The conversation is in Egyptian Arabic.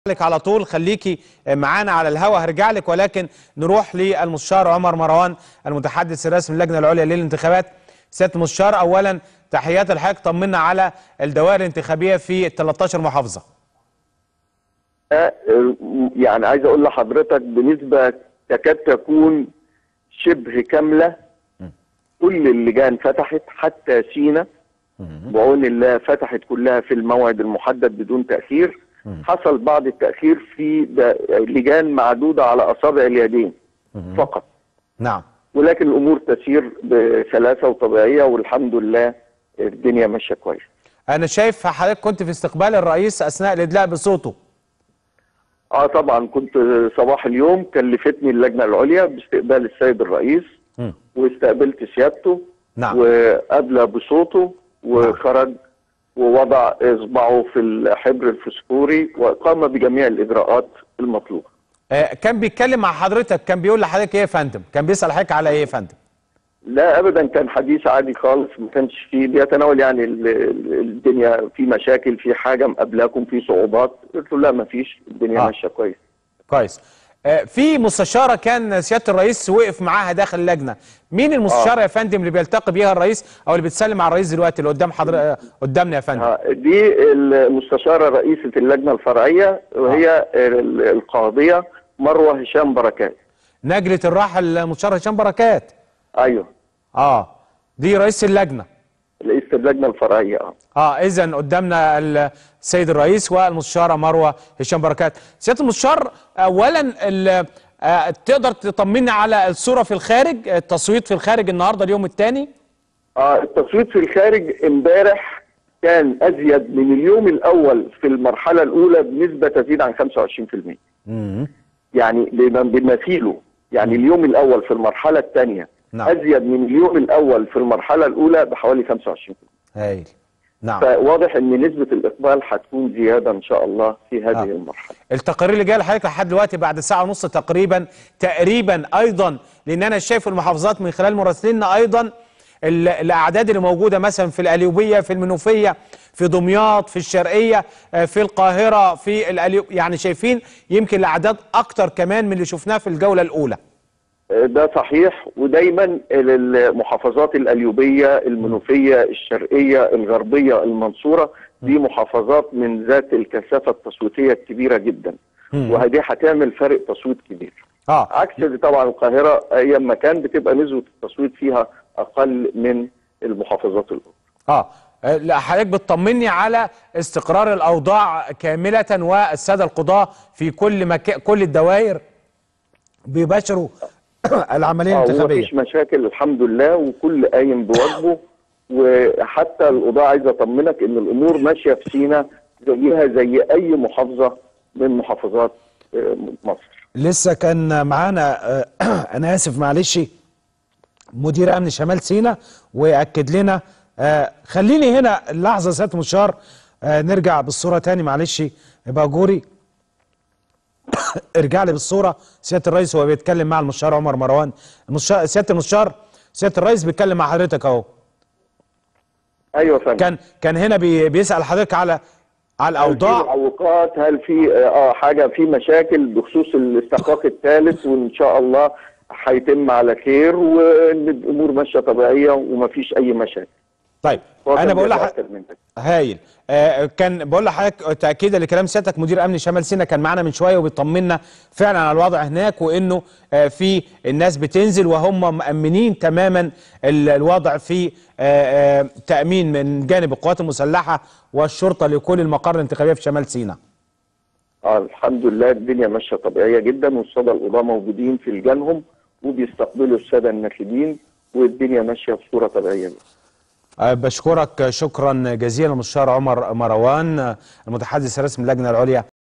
لك على طول خليكي معانا على الهوا هرجع لك ولكن نروح للمستشار عمر مروان المتحدث الرسمي للجنه العليا للانتخابات سياده المستشار اولا تحيات الحق طمنا على الدوائر الانتخابيه في ال 13 محافظه يعني عايز اقول لحضرتك بنسبه تكاد تكون شبه كامله كل اللجان فتحت حتى سينا بعون الله فتحت كلها في الموعد المحدد بدون تاخير حصل بعض التاخير في لجان معدوده على اصابع اليدين فقط نعم ولكن الامور تسير بسلاسه وطبيعيه والحمد لله الدنيا ماشيه كويس انا شايف حضرتك كنت في استقبال الرئيس اثناء الادلاء بصوته اه طبعا كنت صباح اليوم كلفتني اللجنه العليا باستقبال السيد الرئيس م. واستقبلت سيادته نعم. وقابله بصوته وخرج ووضع اصبعه في الحبر الفسفوري وقام بجميع الاجراءات المطلوبه. آه كان بيتكلم مع حضرتك كان بيقول لحضرتك ايه يا فندم؟ كان بيسال حضرتك على ايه يا فندم؟ لا ابدا كان حديث عادي خالص ما كانش فيه بيتناول يعني ال- ال- الدنيا في مشاكل في حاجه مقابلاكم في صعوبات قلت له لا ما فيش الدنيا آه. ماشيه كويس. كويس آه في مستشاره كان سياده الرئيس وقف معاها داخل اللجنه مين المستشاره آه. يا فندم اللي بيلتقي بيها الرئيس او اللي بتسلم على الرئيس دلوقتي اللي قدام حضرتك قدامنا يا فندم آه، دي المستشاره رئيسه اللجنه الفرعيه وهي ال- القاضيه مروه هشام بركات. نجله الراحل المستشار هشام بركات ايوه اه دي رئيس اللجنه رئيسه اللجنه الفرعيه اه. اه اذا قدامنا السيد الرئيس والمستشاره مروه هشام بركات سياده المستشار اولا ال- آه تقدر تطمنا على الصوره في الخارج التصويت في الخارج النهارده اليوم الثاني اه التصويت في الخارج امبارح كان ازيد من اليوم الاول في المرحله الاولى بنسبه تزيد عن 25% يعني بما- بمثيله يعني اليوم الاول في المرحله الثانيه نعم. ازيد من اليوم الاول في المرحله الاولى بحوالي 25% هايل نعم فواضح ان نسبه الاقبال هتكون زياده ان شاء الله في هذه آه. المرحله التقارير اللي جايه لحضرتك لحد دلوقتي بعد ساعه ونص تقريبا تقريبا ايضا لان انا شايف المحافظات من خلال مراسليننا ايضا ال- الاعداد اللي موجوده مثلا في القليوبيه في المنوفيه في دمياط في الشرقيه آه، في القاهره في القليو يعني شايفين يمكن الاعداد اكتر كمان من اللي شفناه في الجوله الاولى ده صحيح ودايما المحافظات القليوبيه المنوفيه الشرقيه الغربيه المنصوره دي محافظات من ذات الكثافه التصويتيه الكبيره جدا وهذه هتعمل فرق تصويت كبير اه عكس طبعا القاهره ايام ما كان بتبقى نسبه التصويت فيها اقل من المحافظات الاخرى اه آه، لا حضرتك بتطمني على استقرار الاوضاع كامله والساده القضاه في كل مكان كل الدوائر بيباشروا العمليه اه الانتخابيه ومفيش مشاكل الحمد لله وكل قايم بواجبه وحتى القضاء عايز اطمنك ان الامور ماشيه في سينا زيها زي اي محافظه من محافظات آه، مصر لسه كان معانا آه، انا اسف معلش مدير امن شمال سيناء واكد لنا آه، خليني هنا لحظه سياده المستشار آه، نرجع بالصوره تاني معلش يبقى جوري ارجع لي بالصوره سياده الرئيس وهو بيتكلم مع المستشار عمر مروان المستشار سياده المستشار سياده الرئيس بيتكلم مع حضرتك اهو ايوه يا فندم كان كان هنا بي بيسال حضرتك على على هل في الاوضاع معوقات هل في اه حاجه في مشاكل بخصوص الاستحقاق الثالث وان شاء الله هيتم على خير وان الامور ماشيه طبيعيه ومفيش اي مشاكل طيب هو انا كان بقول لحضرتك بيتأكد من ده. هايل آه كان بقول لحضرتك تاكيدا لكلام سيادتك مدير امن شمال سيناء كان معانا من شويه وبيطمنا فعلا على الوضع هناك وانه آه في الناس بتنزل وهم مامنين تماما ال- الوضع في آه آه تامين من جانب القوات المسلحه والشرطه لكل المقار الانتخابيه في شمال سيناء اه الحمد لله الدنيا ماشيه طبيعيه جدا والساده القضاه موجودين في لجانهم وبيستقبلوا الساده الناخبين والدنيا ماشيه بصوره طبيعيه جدا. آه بشكرك شكرا جزيلا المستشار عمر مروان آه، المتحدث الرسمي اللجنه العليا